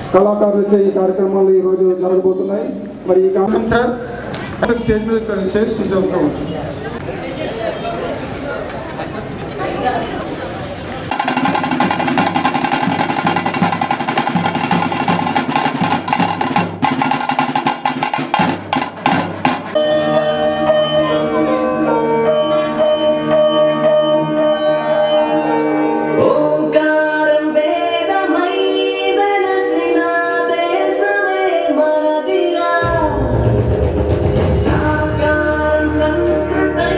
కళాకారులచే ఈ కార్యక్రమాలు ఈరోజు జరగబోతున్నాయి మరి ఈ కార్యక్రమం సార్ స్టేజ్ మీద చేసి తీసుకెళ్తాం ఓంకారం వేదమై వెలసిన దేశమే మనదిరా ఆకారం సంస్కృతై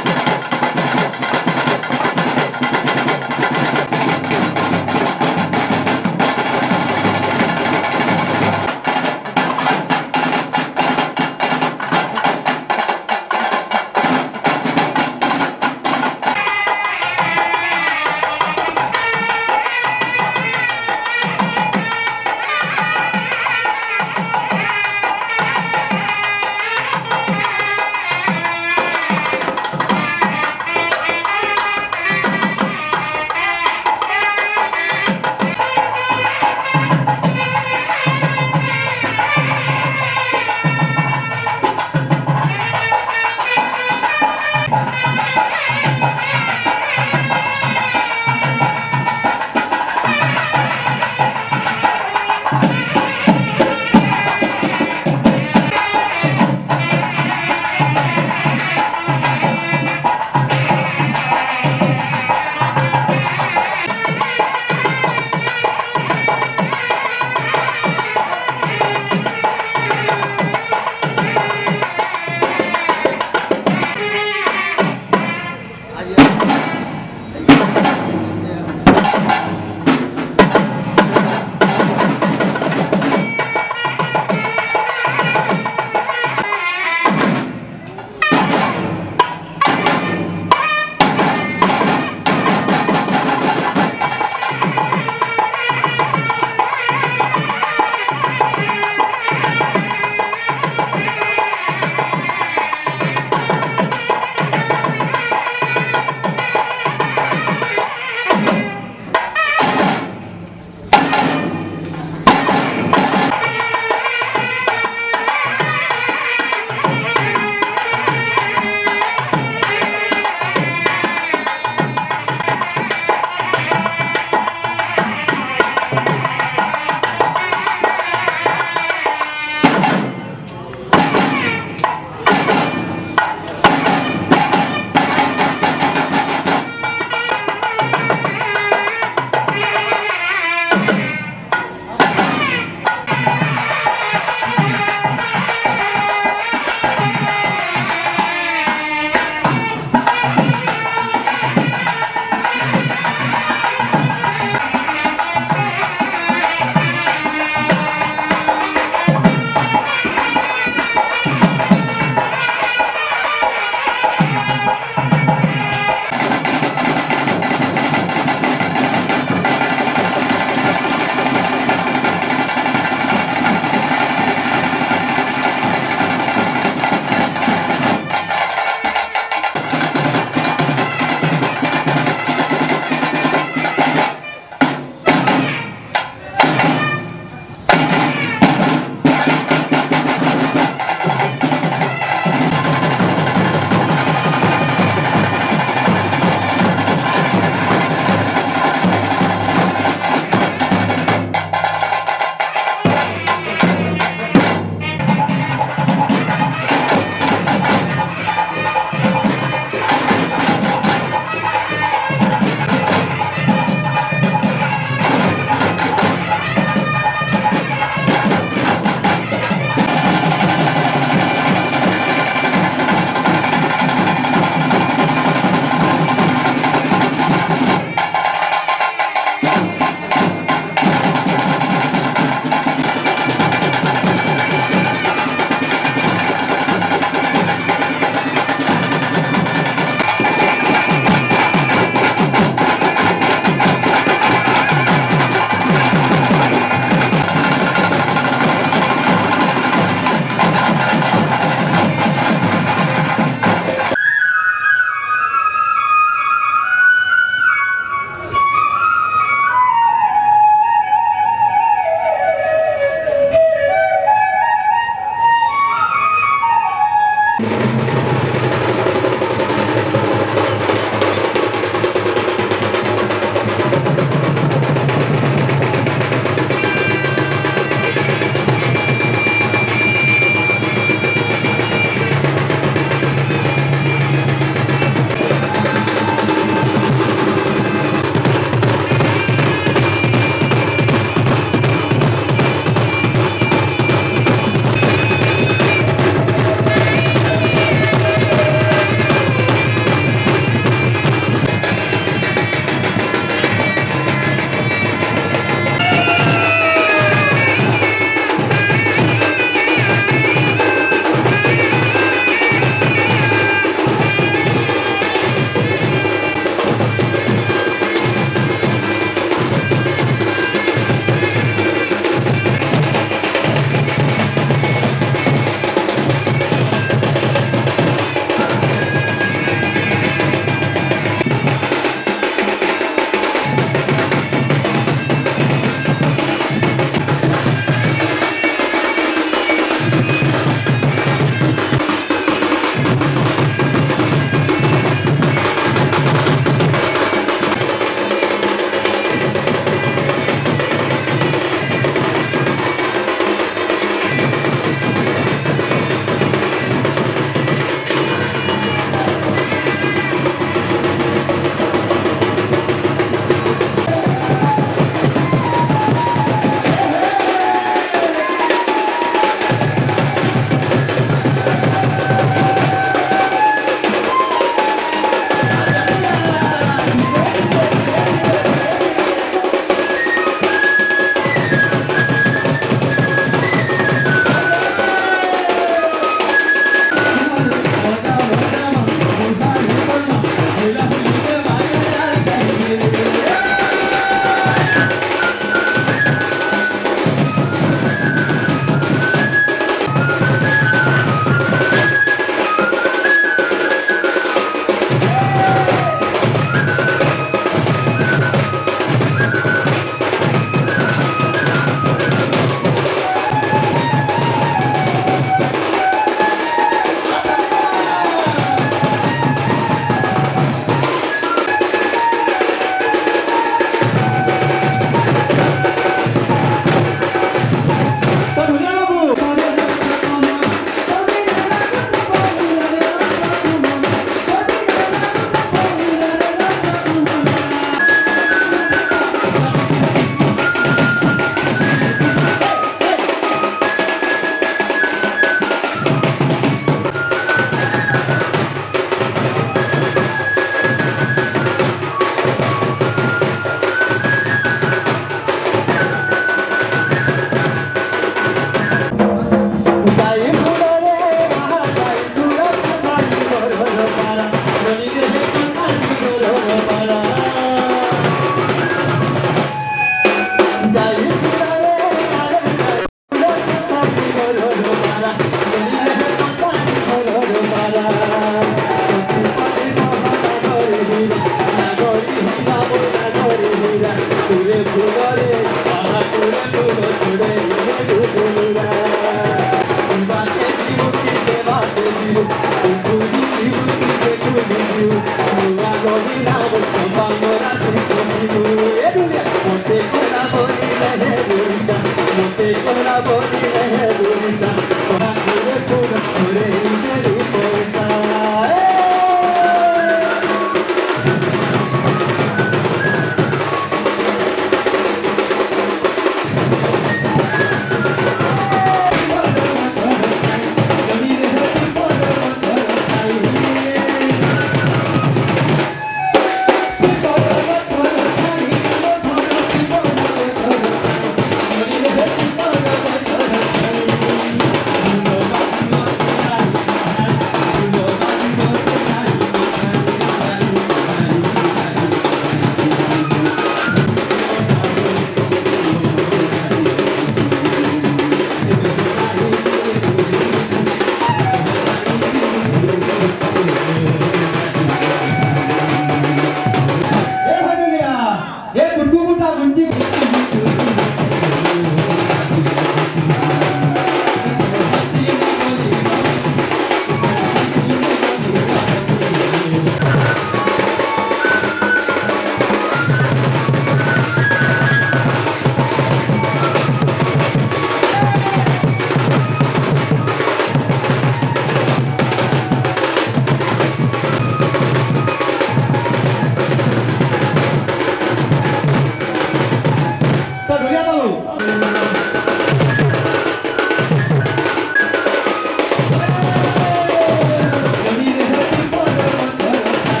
Thank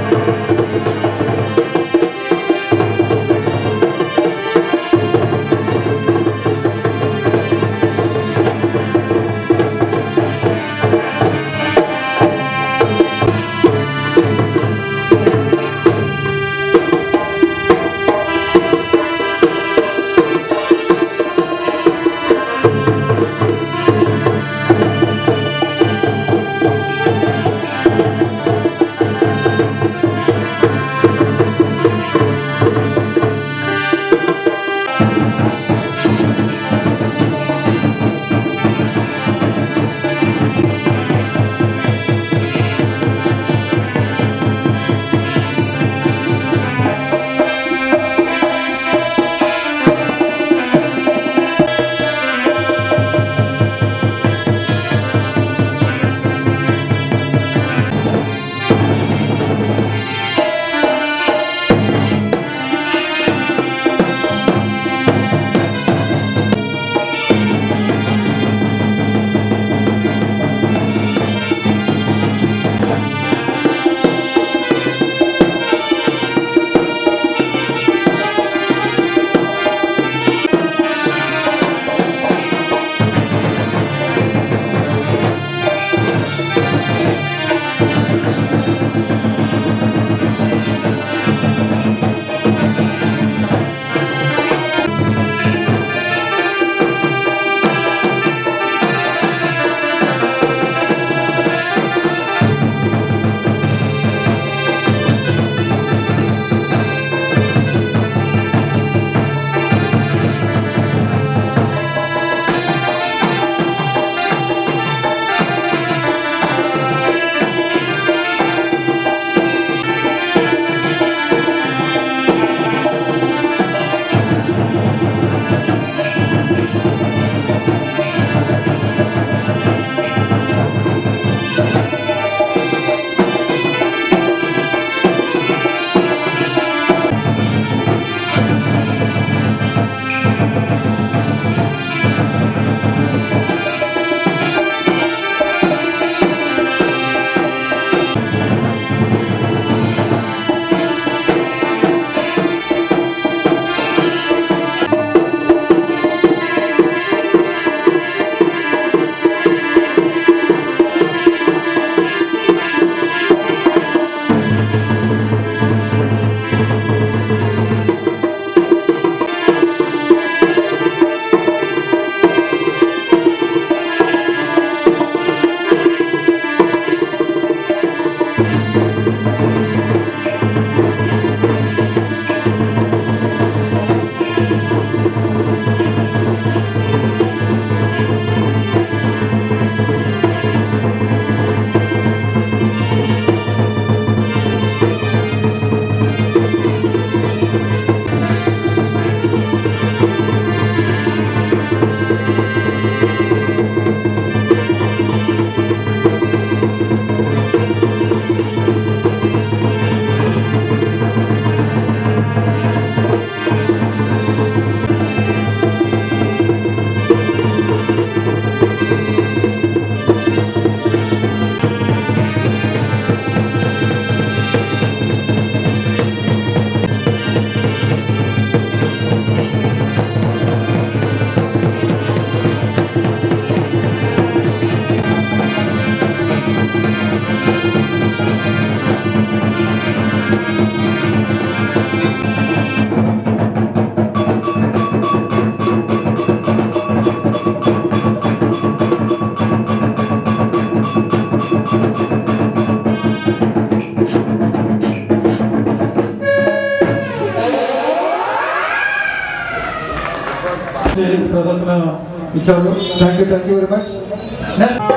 ప్రదర్శన ఇచ్చారు thank you thank you very much next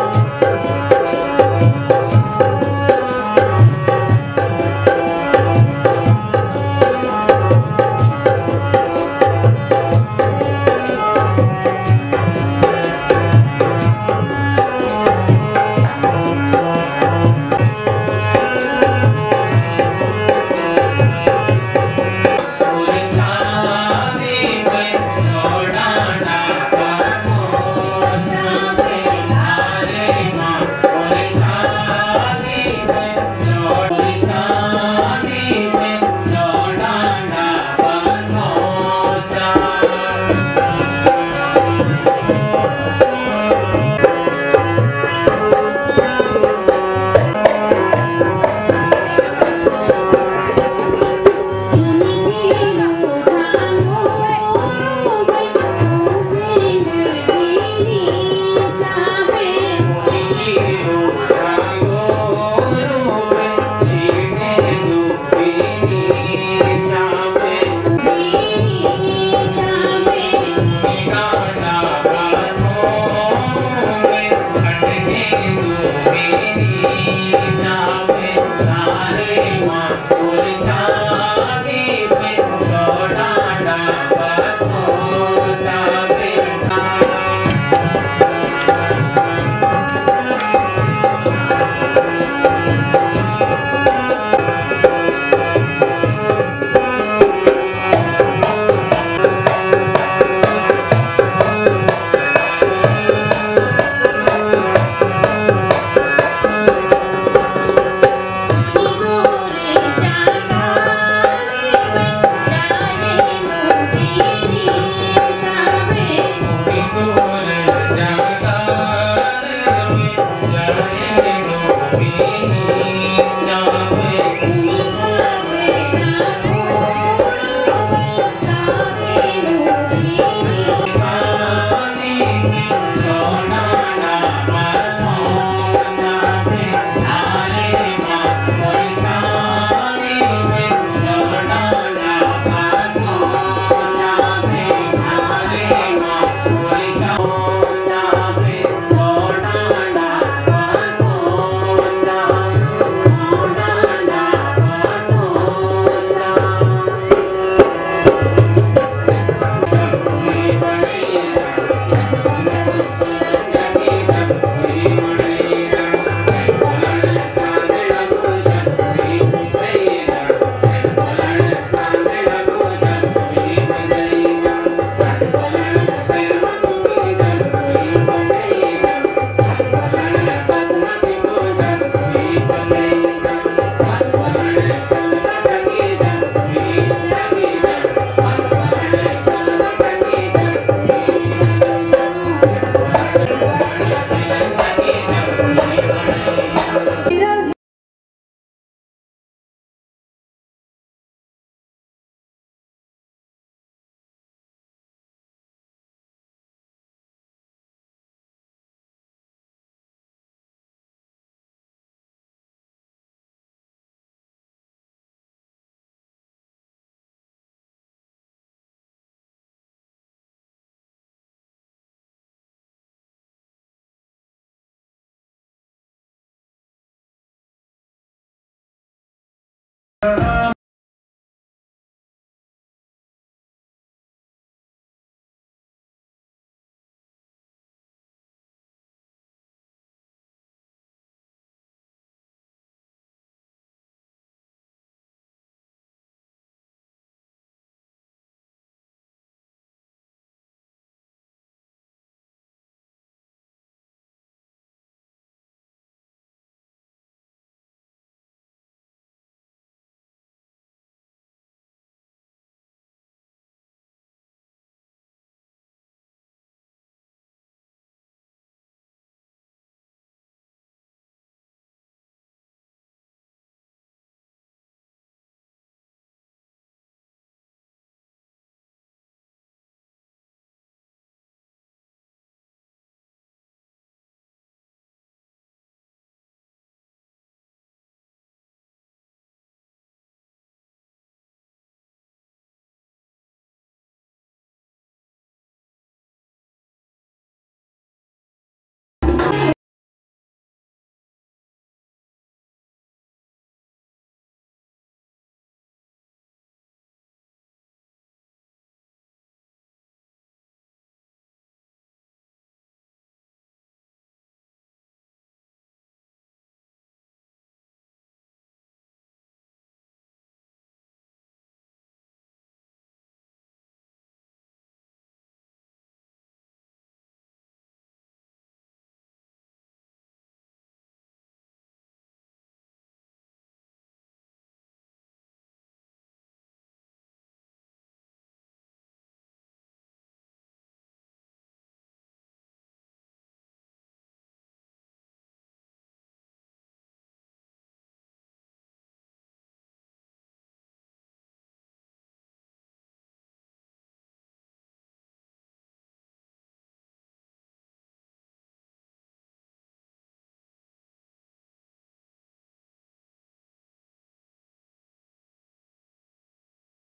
छोड़ा ना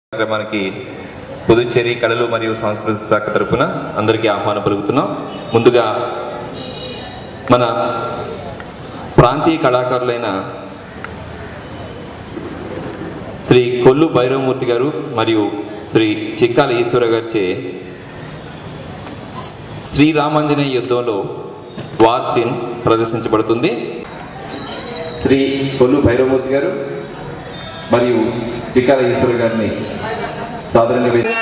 కార్యక్రమానికి పుదుచ్చేరి కళలు మరియు సాంస్కృతిక శాఖ తరపున అందరికీ ఆహ్వానం పలుకుతున్నాం ముందుగా మన ప్రాంతీయ కళాకారులైన శ్రీ కొల్లు భైరవమూర్తి గారు మరియు శ్రీ చిక్కాల ఈశ్వర గారిచే శ్రీరామాంజనేయ యుద్ధంలో వార్ సీన్ ప్రదర్శించబడుతుంది శ్రీ కొల్లు భైరవమూర్తి గారు మరియు చిక్కాల ఈశ్వర గారిని సాధారణంగా వే-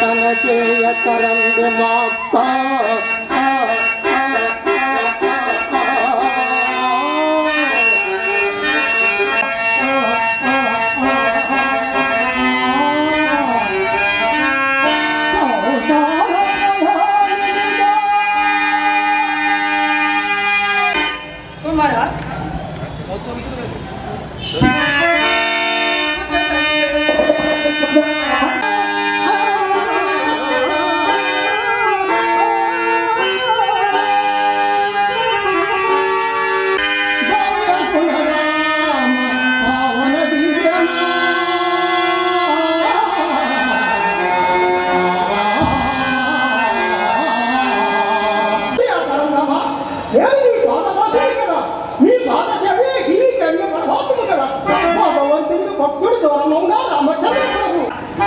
భక్తుడు దూరమంగా రామచంద్ర ప్రభు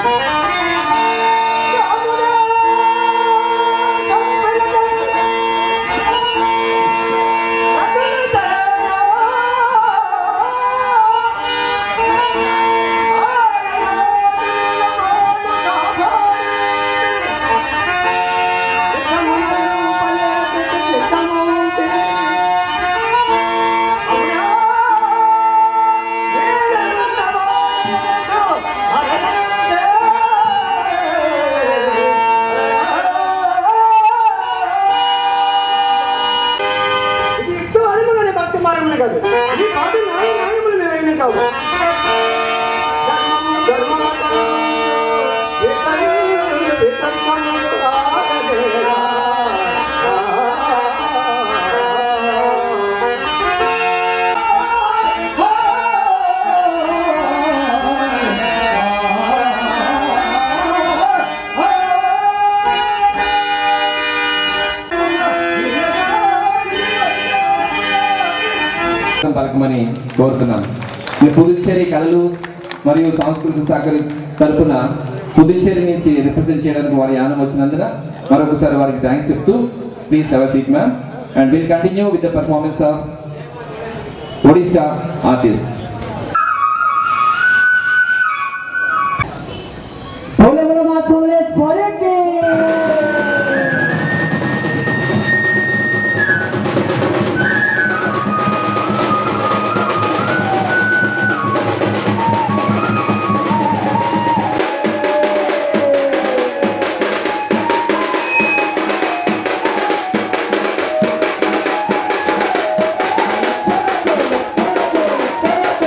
ఇది యుక్తం అధికమైన భక్తి మార్గములు కాదు ఇది కాదు న్యాయ న్యాయములు నిర్ణయం కావు ధర్మము ధర్మము ఇతరి ఇతరులను ఆగలేరా. పలకమని కోరుతున్నాను నేను పుదుచ్చేరి కళలు మరియు సాంస్కృతిక శాఖ తరపున పుదుచ్చేరి నుంచి రిప్రజెంట్ చేయడానికి వారి యానం వచ్చినందున మరొకసారి వారికి థ్యాంక్స్ చెప్తూ please have seat ma'am and will continue with the performance of Odisha artist बोले बोले माँ सोमलेश्वरी की ఆ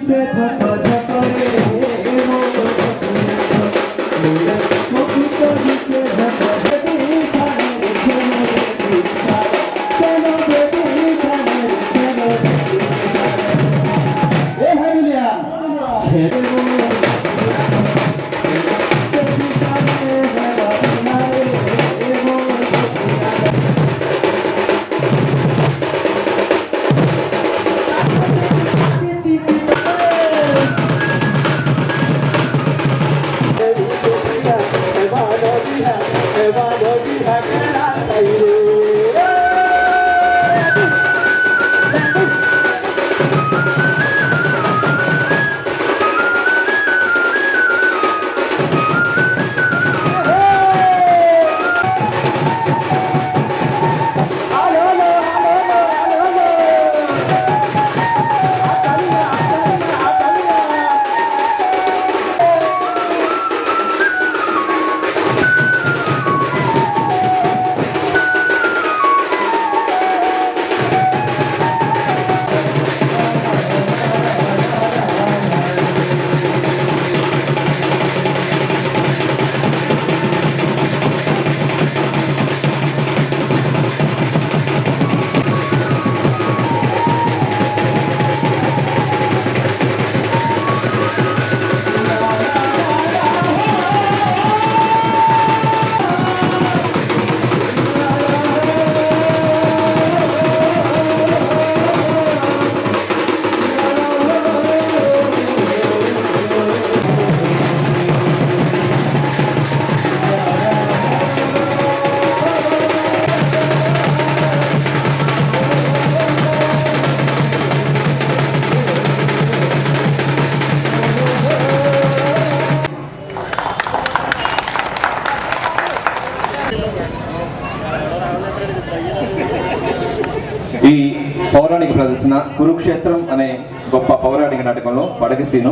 ఈ పౌరాణిక ప్రదర్శన కురుక్షేత్రం అనే గొప్ప పౌరాణిక నాటకంలో పడగ శ్రీను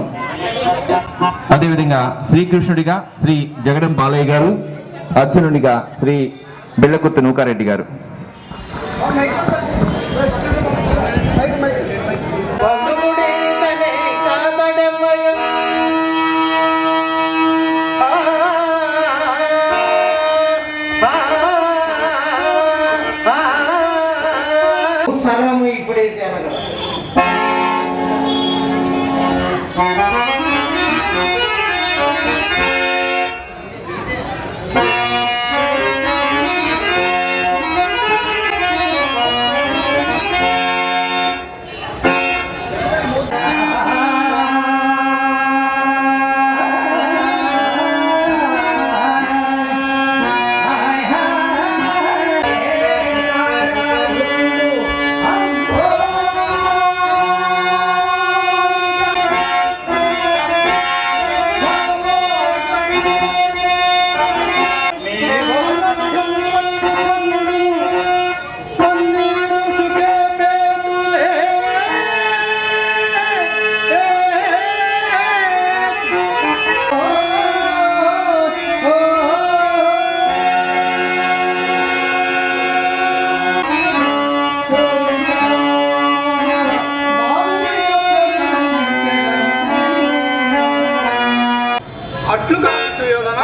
అదేవిధంగా శ్రీకృష్ణుడిగా శ్రీ జగడం బాలయ్య గారు అర్జునుడిగా శ్రీ బిళ్ళకుర్తి నూకారెడ్డి గారు సర్వము ఇప్పుడైతే అనగా అట్లు కావచ్చు యోధన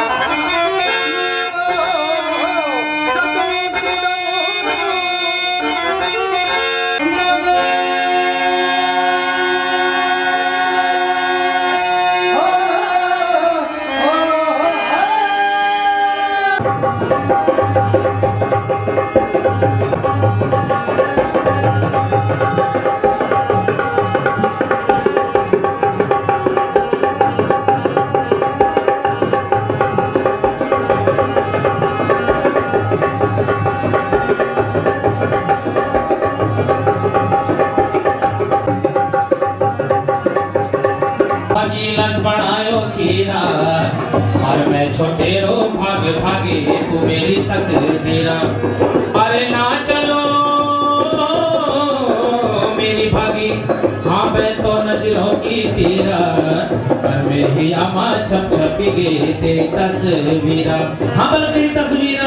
भागी लक्ष्मण आयो खीरा और मैं छोटे रो भाग भागे तू मेरी तकदीरा अरे ना चलो मेरी भागी हाँ मैं तो नजरों की तीरा पर मैं ही अमा छप छपी गे तेरी तस्वीरा हाँ बल तेरी तस्वीरा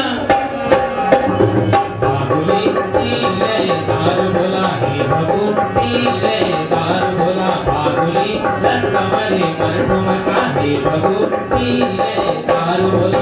बाहुली तीले तार बोला हे बाबू तीले तार बोला बाहुली रस कमरे पर ठुमका हे प्रभु पीले तारू बोला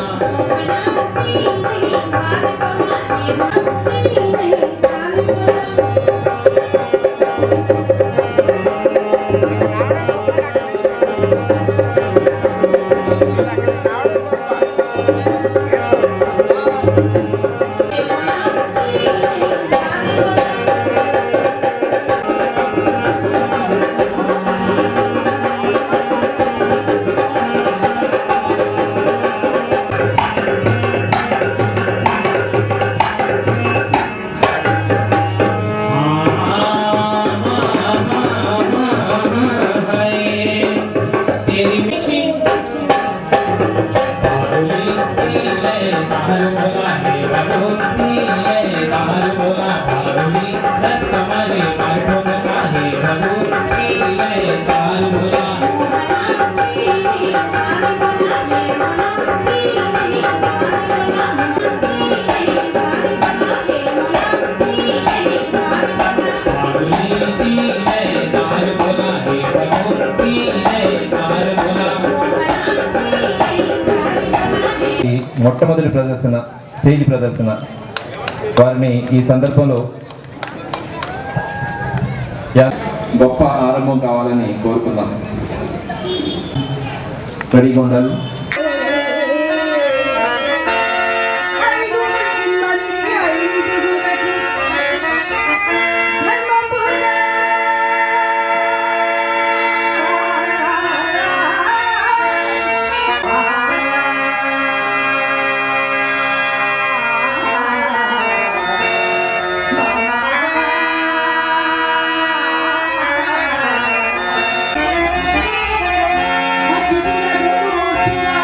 तेरी मीठी बाहुली पीले तारू बोला हे प्रभु पीले तारू बोला बाहुली रस कमरे पर ठुमका हे प्रभु पीले तारू बोला बाहुली पीले तारू बोला हे प्रभु पीले तारू बोला ఈ మొట్టమొదటి ప్రదర్శన స్టేజ్ ప్రదర్శన వారిని ఈ సందర్భంలో యా- గొప్ప ఆరంభం కావాలని కోరుకుందాం రెడీగా ఉండాలి ఆ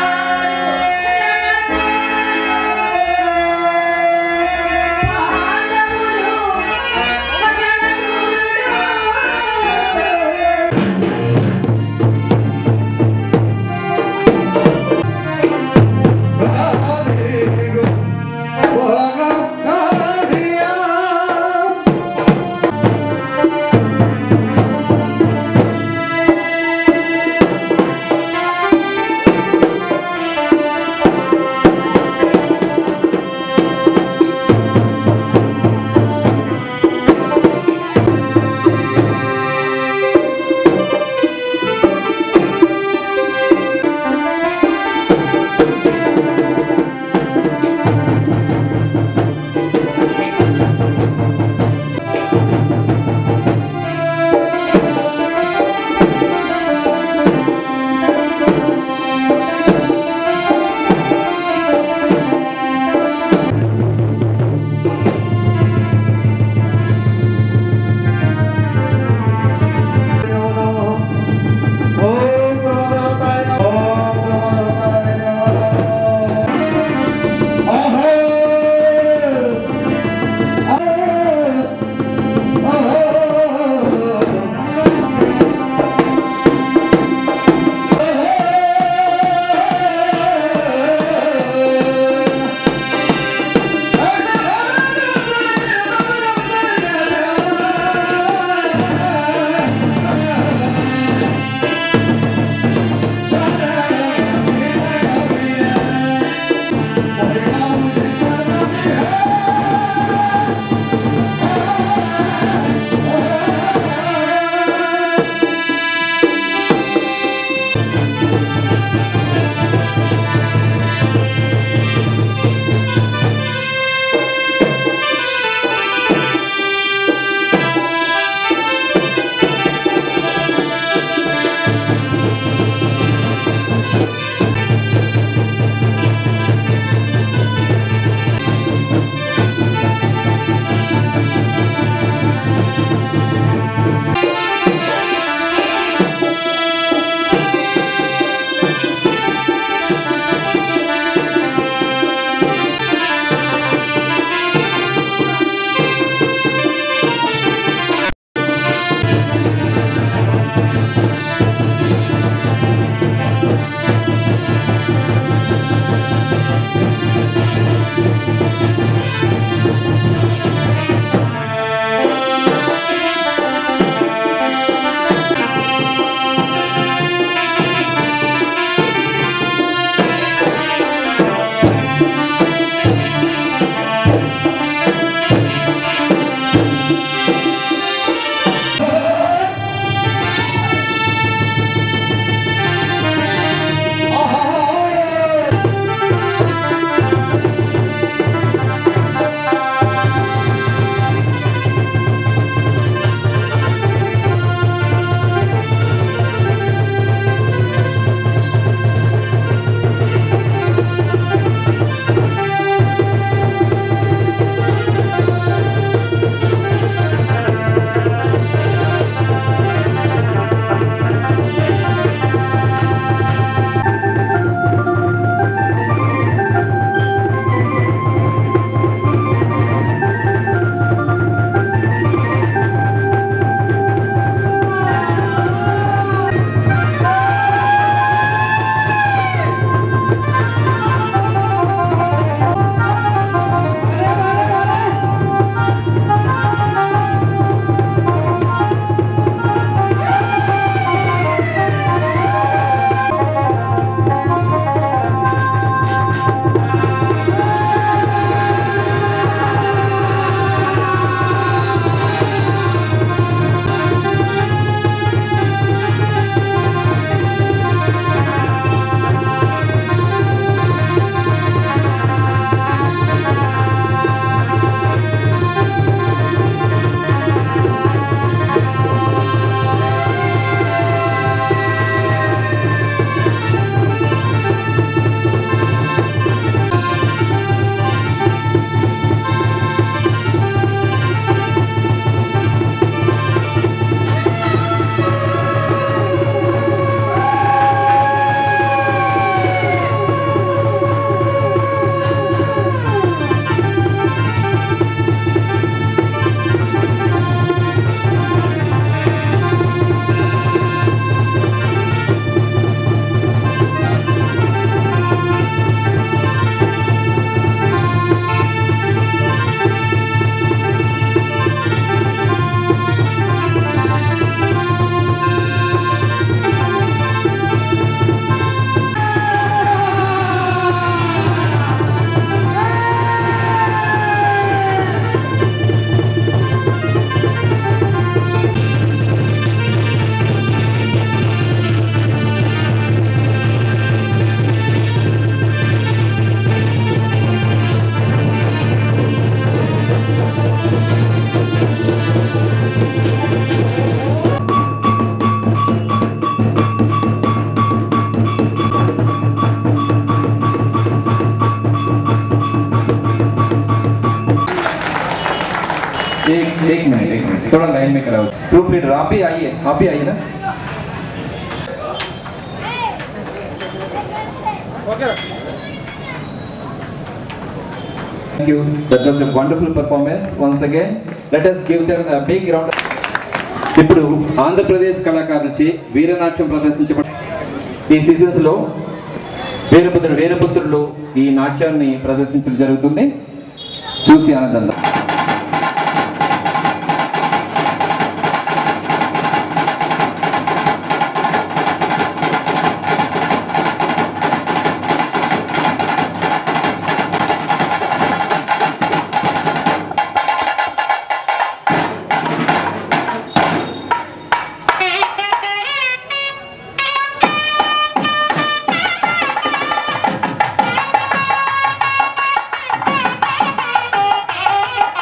एक मिनट एक मिनट थोड़ा लाइन में कराओ प्रूफ लीडर आप ही आइए आप ही आइए ना Thank you. That was a wonderful performance. Once again, let us give them a big round. ఇప్పుడు ఆంధ్రప్రదేశ్ కళాకారులచే వీరనాట్యం ప్రదర్శించబడి ఈ సీజన్స్ లో వీరపుత్రుడు వీరపుత్రులు ఈ నాట్యాన్ని ప్రదర్శించడం జరుగుతుంది చూసి ఆనందంగా Thank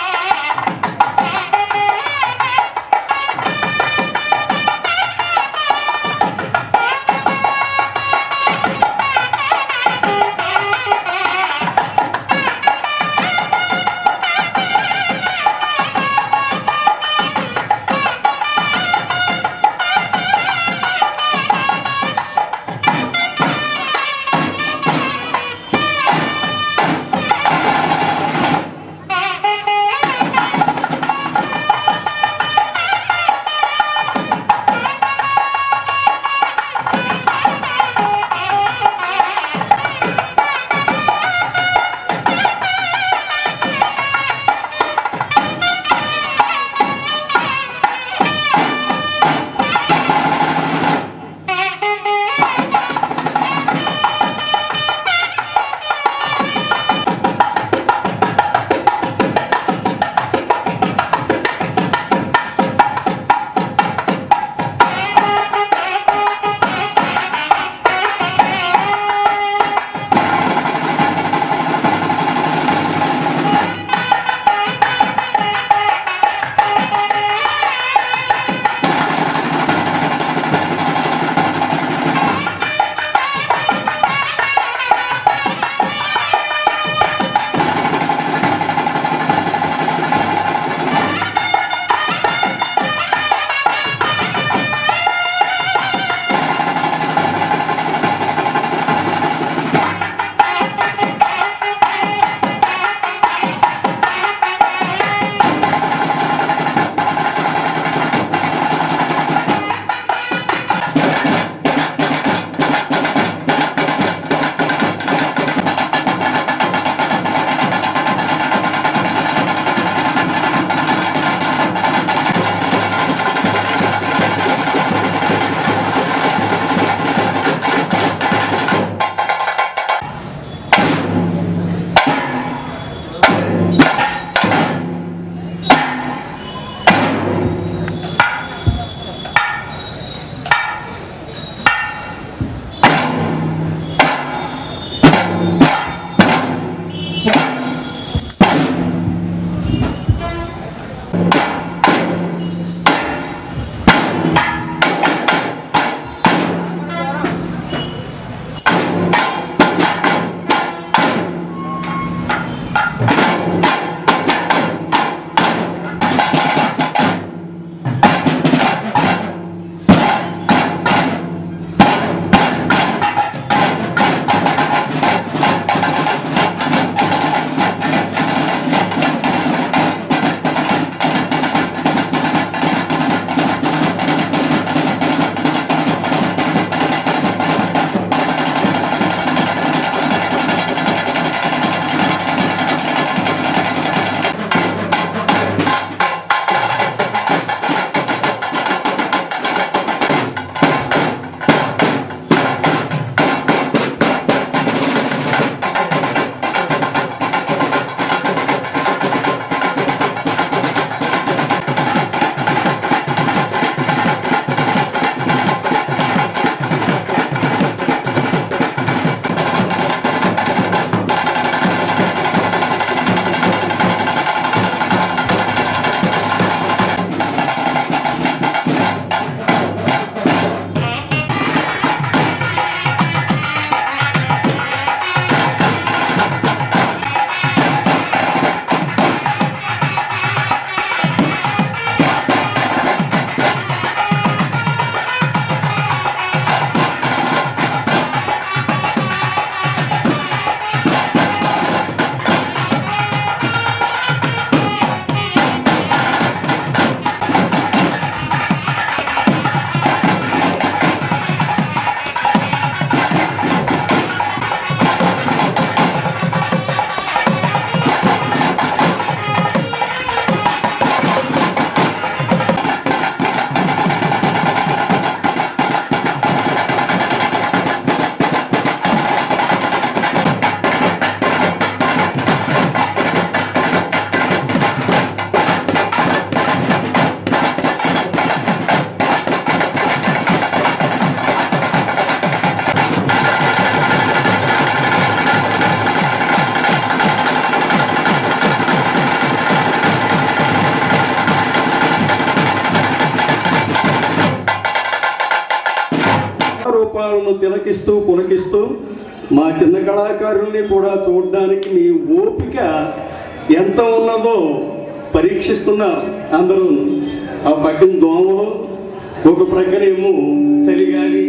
కళాకారులను తిలకిస్తూ పులకిస్తూ మా చిన్న కళాకారుల్ని కూడా చూడడానికి మీ ఓపిక ఎంత ఉన్నదో పరీక్షిస్తున్నారు అందరూ ఆ పక్కన దోమలు ఒక ప్రక్కనేమో చలిగాలి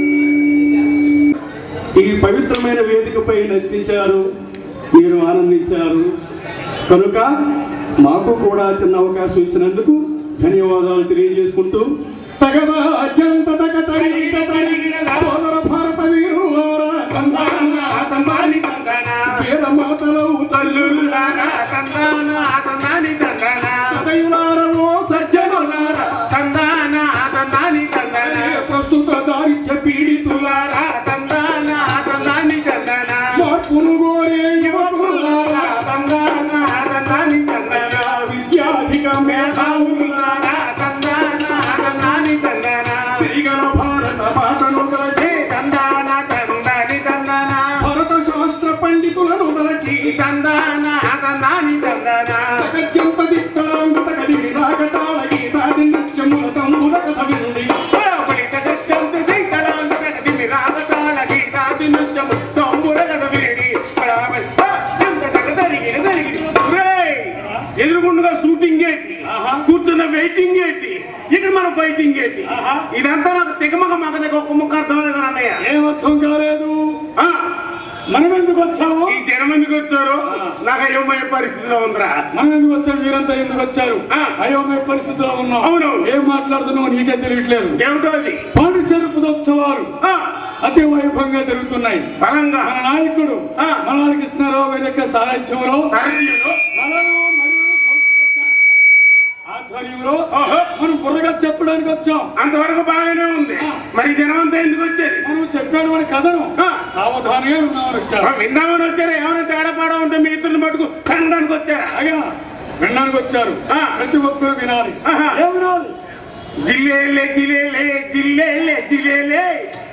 ఈ పవిత్రమైన వేదికపై నర్తించారు మీరు ఆనందించారు కనుక మాకు కూడా చిన్న అవకాశం ఇచ్చినందుకు ధన్యవాదాలు తెలియజేసుకుంటూ తగదా అత్యంత తగ తరిగిట తరిగిన సోదర భారత వీరులారా తందాన తందాని తందాన వేద మాతలు తల్లులారా తందాన తందాని తందాన సదయులారా ఓ సజ్జనులారా తందాన తందాని తందాన ప్రస్తుత దారిద్ర్య పీడితులారా తందాన తందాని తందాన మార్పును కోరే యువకులారా తందాన తందాని తందాన విద్యాధిక మేధావులారా తందాన తందాని తందాన శ్రీగల భారత మాతను తలచి తందాన తందాని తందాన భరత శాస్త్ర పండితులను తలచి తందాన తందాని తందాన జగత్యంత దిక్కాంగత కదిలి రాగతాళ గీతాది నృత్యముల తమ్ముల కథ వింది పలిక జగత్యంత దిక్కాంగత కదిలి రాగతాళ గీతాది నృత్యముల తమ్ముల కథ వింది పడాబల్ ఎంత తగదరిగిన జరిగి ఎదురుగుండగా షూటింగ్ ఏంటి కూర్చున్న వెయిటింగ్ ఏంటి ఇక్కడ మన ఫైటింగ్ ఏంటి ఇదంతా నాకు తెగమగ మగ ఒక ముక్క అర్థం లేదు అన్నయ్య ఏమర్థం కాలేదు ఆ, మనం ఎందుకు వచ్చాము ఈ జనం ఎందుకు వచ్చారు నాకు అయోమయ పరిస్థితిలో ఉందిరా మనం ఎందుకు వచ్చాము మీరంతా ఎందుకు వచ్చారు ఆ. అయోమయ పరిస్థితిలో ఉన్నాం అవునవును. ఏం మాట్లాడుతున్నావు నీకే తెలియట్లేదు ఏమిటో అది పాండిచేరి పుదోత్సవాలు ఆ, అతి వైభవంగా జరుగుతున్నాయి బలంగా మన నాయకుడు ఆ. మనాలి కృష్ణారావు గారి యొక్క సాహిత్యంలో సరళీలో కళలు మరియు సంస్కృత ఆధ్వర్యంలో ఓహో. మనం బుర్రగా చెప్పడానికి వచ్చాం అంతవరకు బాగానే ఉంది మరి జనం అంతా ఎందుకు వచ్చారు మనం చెప్పాడు మన కథను ఆ. సావధానంగా ఉన్నామని ఆ, వచ్చారు విందామని వచ్చారా ఏమైనా తేడా పాడా ఉంటే మీ ఇద్దరిని మటుకు కనడానికి వచ్చారా అలాగా వినడానికి వచ్చారు ఆ. ప్రతి ఒక్కరు వినాలి ఆహా. ఏం వినాలి జిల్లేలే జిల్లేలే జిల్లేలే జిల్లేలే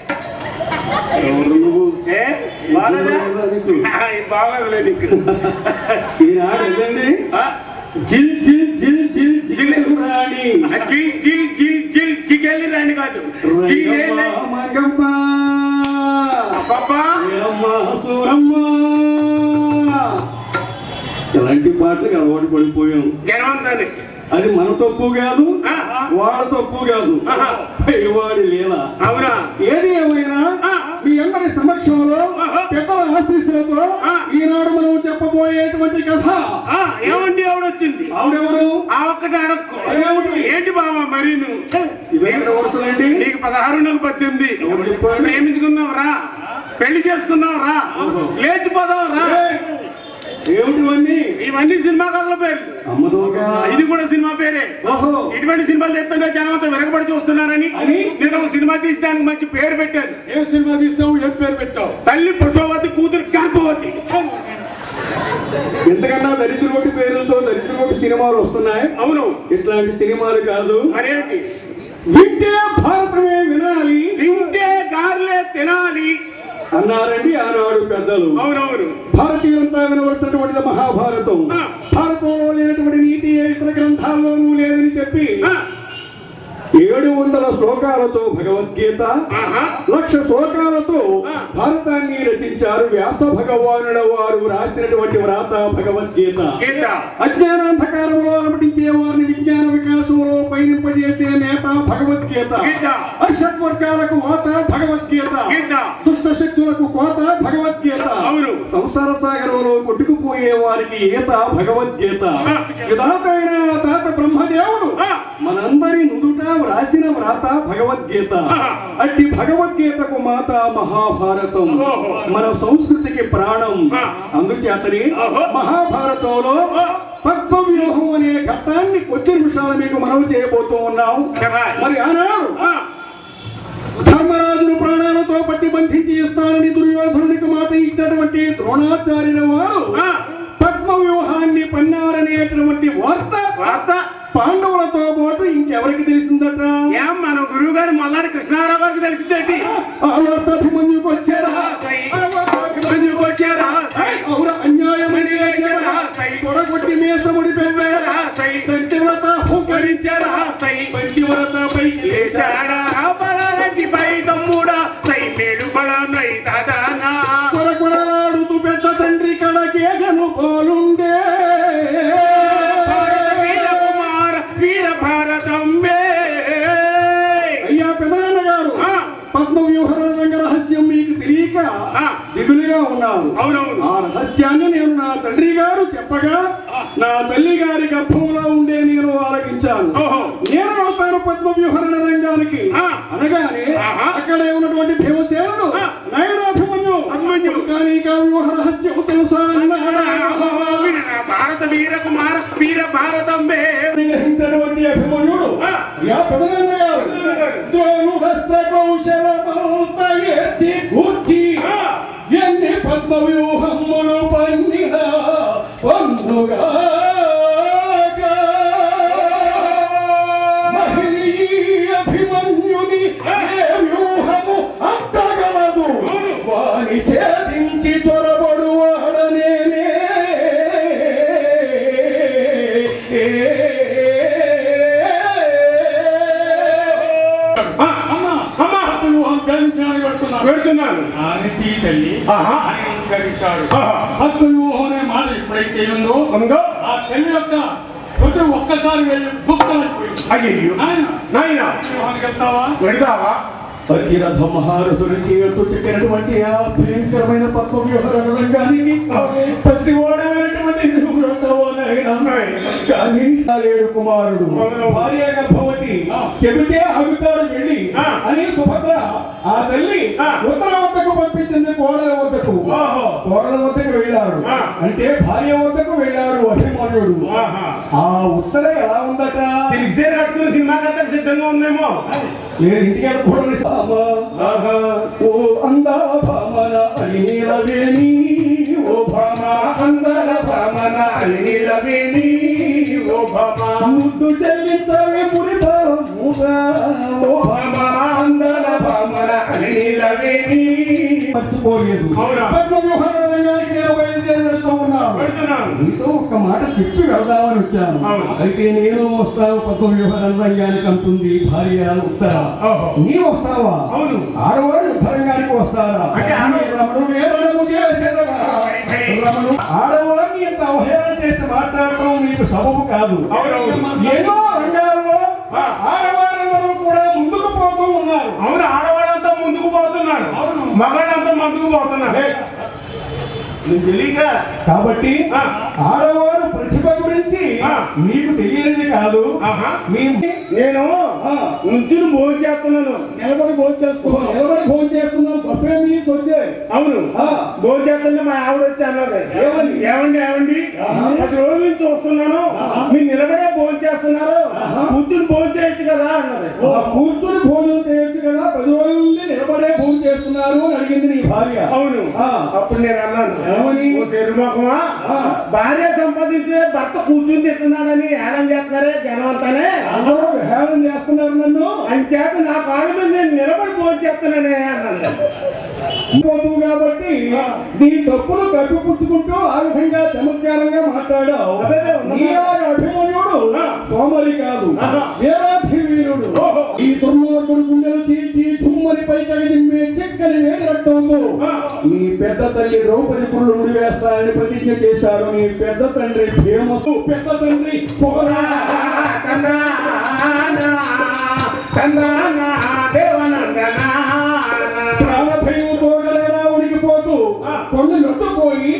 ఎవరు నువ్వు ఏ బాగలేదా బాగలేదా నీకు? ఆ, ఇది బాగలేదులే నీకు ఈనాడు ఏదండి ఆ, జిల్ జిల్ జిల్ జిల్ జిల్ రాణి ఆ, జిల్ జిల్ జిల్ జిల్ జిగేలి రాని కాదు జిల్లేలే రంగమ్మ, మంగమ్మ అబ్బబ్బా ఏమ్మ, సూరమ్మ ఇలాంటి పాటలకు అలవాటు పడిపోయాం జనం అంతానే అది మన తప్పు కాదు ఆ. వాళ్ళ తప్పు కాదు ఆహా. పైవాడి లీల అవునా ఏది ఏమైనా ఆ. మీ అందరి సమక్షంలో ఆహా. పెద్దల ఆశీస్సులతో ఆ. ఈనాడు మనం చెప్పబోయేటువంటి కథ ఆ, ఏమండి ఆవిడొచ్చింది ఆవిడెవరు ఆ ఒక్కటి అడక్కు అదేమిటి? ఏంటి బావా మరి నువ్వు ఇవేంటి వరుసలేంటి నీకు పదహారు నెలలు పద్దెనిమిది ఎవరు చెప్పారు? ప్రేమించుకుందాం రా పెళ్లి చేసుకుందాం రా లేచిపోదాం రా ఏమిటివన్నీ ఇవన్నీ సినిమా కథల పేర్లు అమ్మదోగా ఇది కూడా సినిమా పేరే ఓహో ఇటువంటి సినిమాలు చెప్తుంటే జనం అంతా విరగబడి చూస్తున్నారని అని? నేను ఒక సినిమా తీసడానికి మంచి పేరు పెట్టాను ఏ సినిమా తీసావు ఏం పేరు పెట్టావు తల్లి పుష్పవతి కూతురు గర్భవతి ఎంతకన్నా దరిద్రగొట్టి పేర్లతో దరిద్రగొట్టి సినిమాలు వస్తున్నాయి అవును ఇట్లాంటి సినిమాలు కాదు మరేంటి వింటే భారతమే వినాలి తింటే గార్లే తినాలి అన్నారండి ఆనాడు పెద్దలు అవునవును భారతీయులంతా వినవలసినటువంటిది మహాభారతం ఆ. భారతంలో లేనటువంటి నీతి ఏ ఇతర గ్రంథాల్లోనూ లేదని చెప్పి ఆ, ఏడు వందల శ్లోకాలతో భగవద్గీత ఆహా. లక్ష శ్లోకాలతో ఆ. భారతాన్ని రచించారు వ్యాస భగవానుడ వారు రాసినటువంటి వ్రాత భగవద్గీత గీత అజ్ఞానాంధకారంలో అలమటించే వారిని విజ్ఞాన వికాసంలో పయనింపజేసే నేత భగవద్గీత గీత. అషట్వర్గాలకు వాత భగవద్గీత గీత. దుష్ట శక్తులకు కోత భగవద్గీత అవును. సంసార సాగరంలో కొట్టుకుపోయే వారికి ఈత భగవద్గీత ఆ. విధాతైన తాత బ్రహ్మదేవుడు ఆ. మనందరి నుదుట వ్రాసిన వ్రాత భగవద్గీత ఆ. అట్టి భగవద్గీతకు మాత మహాభారతం ఓహో. మన సంస్కృతికి ప్రాణం ఆ. అందుచేతని ఓహో. మహాభారతంలో ఆ. పద్మ వ్యూహం అనే ఘట్టాన్ని కొద్ది నిమిషాలు మీకు మనవి చేయబోతూ ఉన్నాం శభాష్. మరి ఆనాడు ఆ, ధర్మరాజును ప్రాణాలతో పట్టి బంధించి ఇస్తానని దుర్యోధనునికి మాట ఇచ్చినటువంటి ద్రోణాచార్యుల వారు ఆ. పద్మ వ్యూహాన్ని పన్నారనేటువంటి వార్త వార్త పాండవులతో పాటు ఇంకెవరికి తెలిసిందట ఏం మన గురువు గారు మల్లాడి కృష్ణారావు గారికి తెలిసిందేంటి ఆ వార్త అభిమన్యుకు వచ్చారా సై. ఆ వార్త అభిమన్యుకు వచ్చారా సై. అవును అన్యాయమని వచ్చారా? సై. తొడగొట్టి మీసముడి పెవ్వారా సై. తంటివ్రత హుంకరించారా సై. పంటివ్రత పైకి లేచారా లేచాడా బలారెడ్డి పై తమ్ముడా సై మేలు వ్యూహరణ రంగ రహస్యం మీకు తెలియక ఆ. దిగులుగా ఉన్నారు అవునవును ఆ రహస్యాన్ని నేను నా తండ్రి గారు చెప్పగా నా తల్లి గారి గర్భంలో ఉండే నేను ఆలకించాను ఓహో. నేను వెళ్తాను పద్మ వ్యూహరణ రంగానికి ఆ. అనగానే ఆహా. అక్కడే ఉన్నటువంటి భీమసేనుడు ఆ. నయనాభిమన్యు అభిమన్యు. కానీ ఇక వ్యూహ రహస్యం తెలుసా అన్నాడా? భారత వీర కుమార వీర భారతంబే గ్రహించినటువంటి అభిమన్యుడు ఆ. యా పెదనాన్న గారు ద్రోణుడస్త్ర కౌశలమంత ఎత్తి కూర్చి ఆ. ఎన్ని పద్మ వ్యూహములు పన్నిన పొందుగా అభిమన్యుని ఏ వ్యూహము అంతగలదు వారి ఛేదించి చొరబడు వాడనేనే పెడుతున్నాను ఆదిత్య తల్లి ఆహా. అని నమస్కరించాడు ఆహా. హక్కులు అనే మాట ఎప్పుడైతే ఉందో ఉందో ఆ తల్లి యొక్క కొంచెం ఒక్కసారి వెళ్ళి గుప్తమైపోయింది అయ్యో నాయన నాయన వ్యూహానికి వెళ్తావా పెడతావా అతిరథ మహారథులకి ఎంతో చెప్పినటువంటి ఆ భయంకరమైన పద్మ వ్యూహరణ రంగానికి పసివాడమైనటువంటి నువ్వు వెళ్తావా నాయనా? కానీ ఆ లేడు కుమారుడు భార్య గర్భవతి చెబితే ఆగుతాడు వెళ్ళి ఆ. అని సుభద్ర ఆ తల్లి ఆ. ఉత్తర వద్దకు పంపించింది కోడల వద్దకు ఓహో. కోడల వద్దకు వెళ్ళాడు ఆ. అంటే భార్య వద్దకు వెళ్ళాడు అభిమన్యుడు ఆహా. ఆ ఉత్తర ఎలా ఉందట సిల్క్ సేర్ కట్టుకుని సినిమా కట్ట సిద్ధంగా ఉందేమో నేను ఇంటికి వెళ్ళకూడదు సామ ఆహా, ఓ అందా భామన అనిలవేణి ఓ భామ అందర భామన అనిలవేణి ఓ భామ ముద్దు చెల్లించవే పురిభావం ఓ భామ అందర భామన అనిలవేణి మర్చిపోలేదు అవునా? పద్మ వ్యూహాల రంగానికి నేను బయలుదేరి వెళ్తూ ఉన్నాను పెడుతున్నాను నీతో ఒక మాట చెప్పి వెళదామని వచ్చాను అవును. అయితే నేను వస్తాను పద్మ వ్యూహాల రంగానికి అంటుంది భార్య ఉత్తర ఓహో. నీ వస్తావా అవును. ఆడవాడు యుద్ధరంగానికి వస్తారా అంటే ఆడ- రమణుడు ఏ రణము చేసేదగా? రమణుడు ఆడవారిని ఇంత అవహేళన చేసి మాట్లాడటం నీకు సబబు కాదు అవునవును. ఎన్నో రంగాల్లో ఆడవారందరూ కూడా ముందుకు పోతూ ఉన్నారు అవును ఆడవాళ్ళంతా ముందుకు పోతున్నారు మగాళ్ళంతా ముందుకు పోతున్నారు నీకు తెలియక కాబట్టి ఆ. ఆడవారు ప్రతిభ గురించి ఆ. నీకు తెలియనిది కాదు ఆహా. మీ నేను ఆ. నుంచుని భోజనం చేస్తున్నాను నిలబడి భోజనం చేస్తున్నాం నిలబడి భోజనం చేస్తున్నాం బఫే మీల్స్ వచ్చాయి అవును ఆ. భోజనం చేస్తుంటే మా ఆవిడ వచ్చి అన్నది ఏమని? ఏమండి ఏమండి పది రోజుల నుంచి చూస్తున్నాను మీరు నిలబడే భోజనం చేస్తున్నారు కూర్చుని భోజనం చేయొచ్చు కదా అన్నది ఆ కూర్చుని భోజనం చేయొచ్చు కదా పది రోజుల నుండి నిలబడే భోజనం చేస్తున్నారు అని అడిగింది నీ భార్య అవును ఆ. అప్పుడు నేను అన్నాను ఏమని? ఓ శరీరమోకమా ఆ. భార్య సంపాదించే భర్త కూర్చుని తింటున్నాడని హేళన చేస్తున్నారే జనం అంతానే అందరూ విహారం చేస్తున్నారు నన్ను అంచేత నా కాళ్ళ మీద నేను నిలబడి భోజనం చేస్తున్నానే అన్నాను పోతువు కాబట్టి నీ తప్పులు కప్పిపుచ్చుకుంటూ ఆ విధంగా చమత్కారంగా మాట్లాడావు అదే, అదే. నీ ఆ అభిమన్యుడు ఆ. సోమరి కాదు ఆహా. వీరాధి వీరుడు ఓహో. ఈ దుర్మార్గుడు గుండెలు చీల్చి తుమ్మని పైకి దిమ్మే చిక్కని వేడి రక్తంతో ఆ. నీ పెద్ద తల్లి ద్రౌపది కురులు ముడివేస్తానని ప్రతిజ్ఞ చేశాడు నీ పెద్ద తండ్రి భీమసు పెద్ద తండ్రి పోరా ప్రాణభయంతో గలరా ఉనికిపోతూ కొన్ని లొట్టపోయి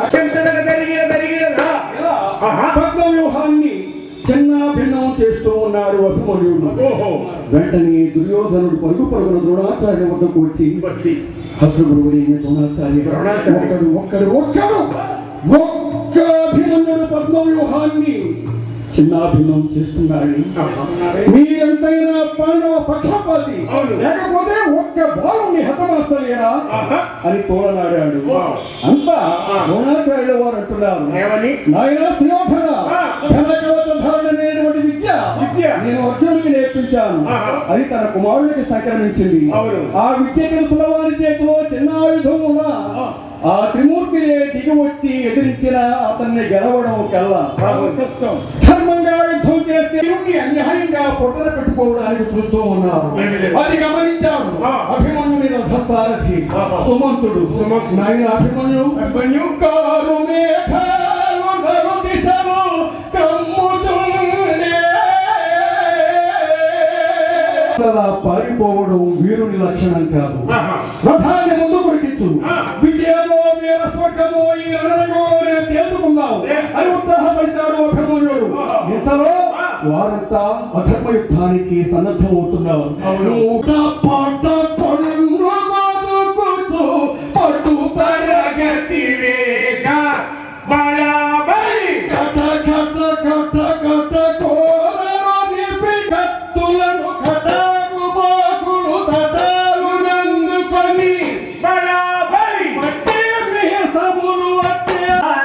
పద్మ వ్యూహాన్ని చిన్న భిన్నం చేస్తూ ఉన్నారు అభిమన్యుడు ఓహో వెంటనే దుర్యోధనుడు పరుగు పరుగున ద్రోణాచార్య వద్దకు వచ్చి వచ్చి భద్రగురువుని ద్రోణాచార్య ద్రోణాచార్య. ఒక్కడు ఒక్కడు ఒక్కడు ఒక్క అభిమన్యుడు పద్మ వ్యూహాన్ని చిన్నాభిన్నం చేస్తున్నాడని మీరంతైనా పాండవ పక్షపాతి అవును. లేకపోతే ఒక్క బాలుని హతమార్చలేరా ఆహా. అని తోలనాడాడు అంతా ద్రోణాచార్యుల వారు అంటున్నారు ఏమని నాయన సుయోధన ఆ. ధనకవచ ధారణ అనేటువంటి విద్య విద్య. నేను అర్జునుడికి నేర్పించాను ఆహా. అది తన కుమారుడికి సంక్రమించింది అవును. ఆ విద్య తెలుసుల వారి చేతిలో చిన్న ఆయుధం ఉన్న ఆ త్రిమూర్తి దిగి వచ్చి ఎదిరించిన అతన్ని గెలవడం కల్లా కష్టం ధర్మంగా యుద్ధం చేస్తే దేవుణ్ణి అన్యాయంగా పొట్టన పెట్టుకోవడానికి చూస్తూ ఉన్నారు అది గమనించాడు ఆ. అభిమన్యుని రథసారథి సుమంతుడు నాయన అభిమన్యు అభిమన్యు కారు మేఘాలు నరు దిశలు కమ్ముతుండే అలా పారిపోవడం వీరుని లక్షణం కాదు ఆహా. రథాన్ని ముందు కొరికించు విజయమో వీర స్వర్గమో ఈ రణరంగంలో నేను తెలుసుకుందాం అని ఉత్సాహపరిచాడు అభిమన్యుడు ఇంతలో వారంతా అధర్మ యుద్ధానికి సన్నద్ధమవుతున్నారు నూట పాట కొనుండు బతుకుతూ పట్టు తరగతి వేగ బడాబడి కథ కథ కథ కథ కోరలో నింపి కత్తులను కటాకు బాకులు తటాలు నందుకొని బడాబడి పట్టే సములు అట్టే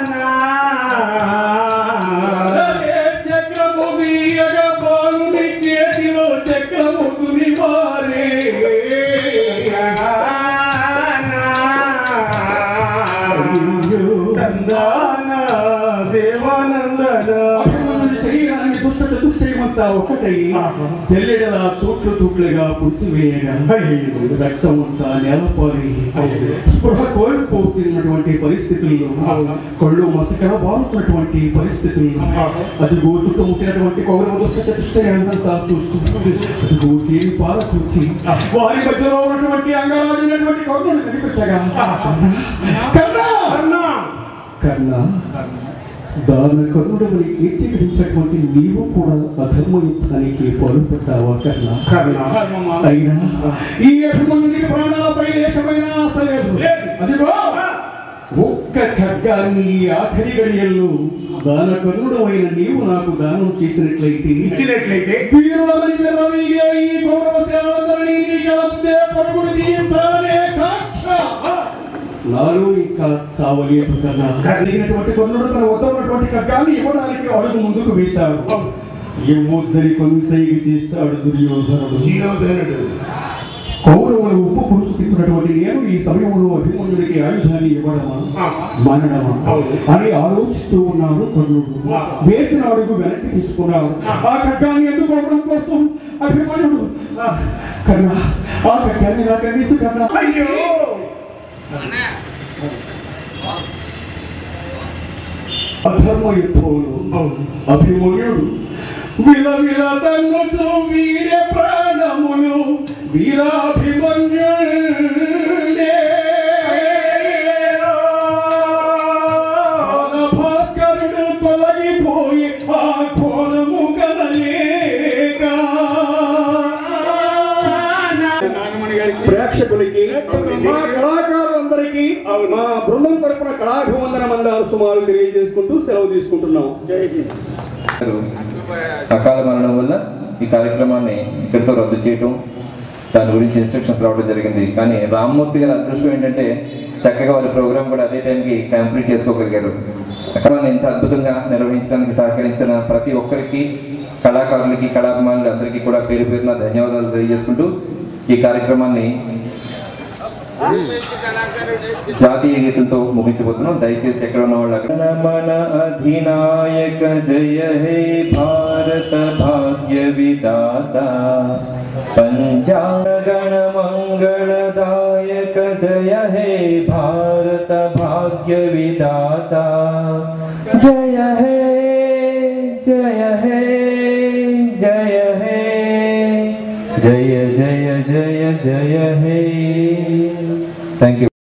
అదే చక్రము వీయగ బాలుని చేతిలో చక్రము తునివారే అభిమన్యుడి శరీరాన్ని దుష్ట చతుష్టయమంతా ఒకటై జల్లెడలా తూట్లు తూట్లుగా పుచ్చివేయగా రక్తం అంతా నేలపాలి స్పృహ కోల్పోతున్నటువంటి పరిస్థితుల్లో కళ్ళు మసకర బారుతున్నటువంటి పరిస్థితుల్లో అది చుట్టూ ముట్టినటువంటి కౌరవ దుష్ట చతుష్టయంతా చూస్తూ అది తేలి పాల కూర్చి వారి మధ్యలో ఉన్నటువంటి అంగరాజైనటువంటి కౌరుడు కనిపించగా కన్నా అన్నా కన్నా దాన కరుణుడమని కీర్తించినటువంటి నీవు కూడా అధర్మ యుద్ధానికి పాల్పడ్డావా కన్నా అయినా ఈ అభిమన్యునికి ప్రాణాలపై లేశమైన ఆశ లేదు అదిగో ఒక్క ఖడ్గాన్ని ఈ ఆఖరి గడియల్లో దాన కరుణుడమైన నీవు నాకు దానం చేసినట్లయితే ఇచ్చినట్లయితే వీరులమని విర్రవీగే ఈ గౌరవ సేవలందరినీ నీ కలపుదే పరుగులు తీయించాలనే కాక్ష నాలో ఇంకా చావలేదు కదా కలిగినటువంటి కొన్నుడు తన వద్ద ఉన్నటువంటి ఖడ్గాన్ని ఇవ్వడానికి అడుగు ముందుకు వేశాడు ఇవ్వొద్దని కొనసాగి చేస్తాడు దుర్యోధనుడు శిరోధనుడు కౌరవులు ఉప్పు పులుసు తింటున్నటువంటి నేను ఈ సమయంలో అభిమన్యుడికి ఆయుధాన్ని ఇవ్వడమా మానడమా అని ఆలోచిస్తూ ఉన్నాడు కర్ణుడు వేసిన అడుగు వెనక్కి తీసుకున్నాడు ఆ ఖడ్గాన్ని ఎన్నుకోవడం కోసం అభిమన్యుడు "ఆ, కర్ణ ఆ ఖడ్గాన్ని నాకు అందించు కర్ణ అయ్యో అధర్మ యుద్ధంలో అభిమన్యుడు విల విల తన్నుతూ వీర ప్రాణములు వీరాభిమన్యుడే భాస్కరుడు తొలగిపోయి ఆ కోలము కదలేక ప్రేక్షకులకి మా కళాకారులందరికీ మా బృందం తరపున కళాభివందన మందారు సుమారు తెలియజేసుకుంటూ సెలవు తీసుకుంటున్నాం అకాల మరణం వల్ల ఈ కార్యక్రమాన్ని ఇక్కడితో రద్దు చేయటం దాని గురించి ఇన్స్ట్రక్షన్స్ రావడం జరిగింది కానీ రామ్మూర్తి గారి అదృష్టం ఏంటంటే చక్కగా వారి ప్రోగ్రామ్ కూడా అదే టైంకి కంప్లీట్ చేసుకోగలిగారు కార్యక్రమాన్ని ఇంత అద్భుతంగా నిర్వహించడానికి సహకరించిన ప్రతి ఒక్కరికి కళాకారులకి కళాభిమానులు అందరికీ కూడా పేరు పేరున ధన్యవాదాలు తెలియజేసుకుంటూ ఈ కార్యక్రమాన్ని జాతీయ గీతంతో ముగించబోతున్నాం దయచేసి ఎక్కడ ఉన్న వాళ్ళు అక్కడ మన అధినాయక జయ హే భారత భాగ్య విదాత పంచాగణ మంగళదాయక జయ హే భారత భాగ్య విదాత జయ హే జయ హే జయ హే జయ జయ జయ జయ హే థ్యాంక్ యూ